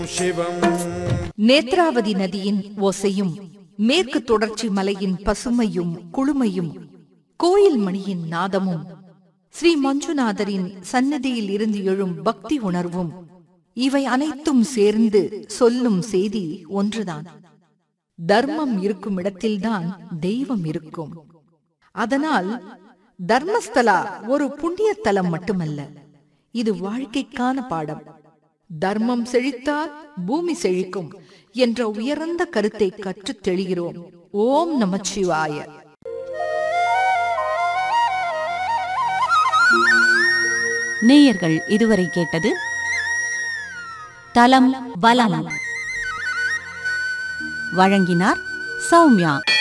शिवम् நேத்ராவதி நதியின் ஓசையும் மேற்கு தொடர்ச்சி மலையின் பசுமையும் குளுமையும் கோயில் மணியின் நாதமும் ஸ்ரீ மஞ்சுநாதரின் சன்னதியில் இருந்து எழும் பக்தி உணர்வும் இவை அனைத்தும் சேர்ந்து சொல்லும் செய்தி ஒன்றுதான் தர்மம் இருக்கும் இடத்தில்தான் தெய்வம் இருக்கும் அதனால் தர்மஸ்தலா ஒரு புண்ணிய தலம் மட்டுமல்ல இது வாழ்க்கைக்கான பாடம் தர்மம் செழித்தால் பூமி செழிக்கும் என்ற உயர்ந்த கருத்தை கற்றுத் தெளிகிறோம் ஓம் நமச்சிவாய நேயர்கள் இதுவரை கேட்டது தலம் பலம் வழங்கினார் சௌமியா